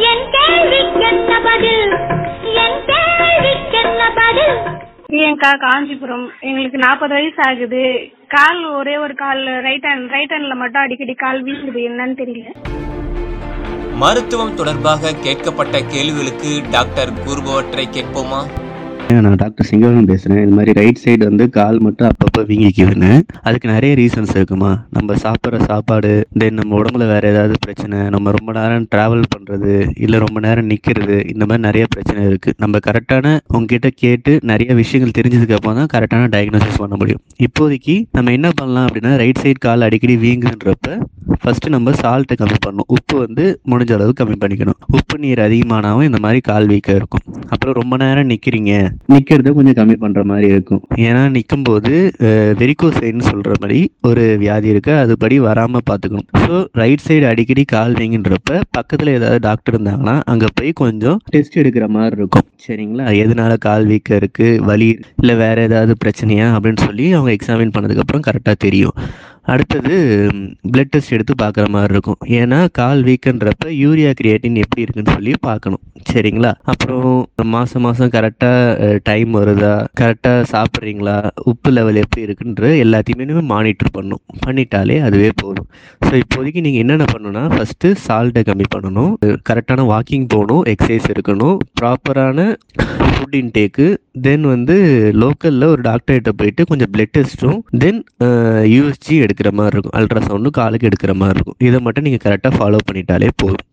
என் கேள்விக்கென்ன பதில் என் கேள்விக்கென்ன பதில் பிரியங்கா காஞ்சிபுரம் எங்களுக்கு நாற்பது வயசு ஆகுது கால் ஒரே ஒரு கால் ரைட் ஹேண்ட் ரைட் ஹேண்ட்ல மட்டும் அடிக்கடி கால் வீங்குது என்னன்னு தெரியல மருத்துவம் தொடர்பாக கேட்கப்பட்ட கேள்விகளுக்கு டாக்டர் கூறுபவற்றை கேட்போமா நான் டாக்டர் சிங்கவரம் பேசுகிறேன் இது மாதிரி ரைட் சைடு வந்து கால் மட்டும் அப்பப்போ வீங்கிக்குதுன்னு அதுக்கு நிறைய ரீசன்ஸ் இருக்குமா நம்ம சாப்பிட்ற சாப்பாடு தென் நம்ம உடம்புல வேற ஏதாவது பிரச்சனை நம்ம ரொம்ப நேரம் ட்ராவல் பண்ணுறது இல்லை ரொம்ப நேரம் நிற்கிறது இந்த மாதிரி நிறைய பிரச்சனை இருக்குது நம்ம கரெக்டான உங்ககிட்ட கேட்டு நிறைய விஷயங்கள் தெரிஞ்சதுக்கு அப்புறம் தான் கரெக்டான டயக்னோசிஸ் பண்ண முடியும் இப்போதைக்கு நம்ம என்ன பண்ணலாம் அப்படின்னா ரைட் சைடு கால் அடிக்கடி வீங்குன்றப்ப ஃபர்ஸ்ட் நம்ம சால்ட்டை கம்மி பண்ணணும் உப்பு வந்து முடிஞ்ச அளவு கம்மி பண்ணிக்கணும் உப்பு நீர் அதிகமானாவும் இந்த மாதிரி கால் வீக்கம் இருக்கும் அப்புறம் ரொம்ப நேரம் நிற்கிறீங்க நிற்கிறத கொஞ்சம் கம்மி பண்ணுற மாதிரி இருக்கும் ஏன்னா நிற்கும்போது வெரிகோசைன்னு சொல்கிற மாதிரி ஒரு வியாதி இருக்கு அதுபடி வராமல் பார்த்துக்கணும் ஸோ ரைட் சைடு அடிக்கடி கால் வீங்குன்றப்ப பக்கத்தில் ஏதாவது டாக்டர் இருந்தாங்கன்னா அங்கே போய் கொஞ்சம் டெஸ்ட் எடுக்கிற மாதிரி இருக்கும் சரிங்களா எதனால கால் வீக்கம் இருக்கு வலி இல்லை வேற ஏதாவது பிரச்சனையா அப்படின்னு சொல்லி அவங்க எக்ஸாமின் பண்ணதுக்கப்புறம் கரெக்டாக தெரியும் அடுத்தது பிளட் டெஸ்ட் எடுத்து பார்க்குற மாதிரி இருக்கும் ஏன்னா கால் வீக்கன்றப்ப யூரியா கிரியேட்டின் எப்படி இருக்குன்னு சொல்லி பார்க்கணும் சரிங்களா அப்புறம் மாதம் மாதம் கரெக்டாக டைம் வருதா கரெக்டாக சாப்பிட்றீங்களா உப்பு லெவல் எப்படி இருக்குன்ற எல்லாத்தையுமே மானிட்டர் பண்ணணும் பண்ணிட்டாலே அதுவே போதும் ஸோ இப்போதைக்கு நீங்கள் என்னென்ன பண்ணணும்னா ஃபஸ்ட்டு சால்ட்டை கம்மி பண்ணணும் கரெக்டான வாக்கிங் போகணும் எக்ஸசைஸ் இருக்கணும் ப்ராப்பரான ஃபுட் இன்டேக்கு தென் வந்து லோக்கலில் ஒரு டாக்டர்கிட்ட போயிட்டு கொஞ்சம் பிளட் டெஸ்ட்டும் தென் யூஎஸ்ஜி எடுக்கிற மாதிரி இருக்கும் அல்ட்ராசவுண்டும் காலுக்கு எடுக்கிற மாதிரி இருக்கும் இதை மட்டும் நீங்கள் கரெக்டாக ஃபாலோ பண்ணிட்டாலே போதும்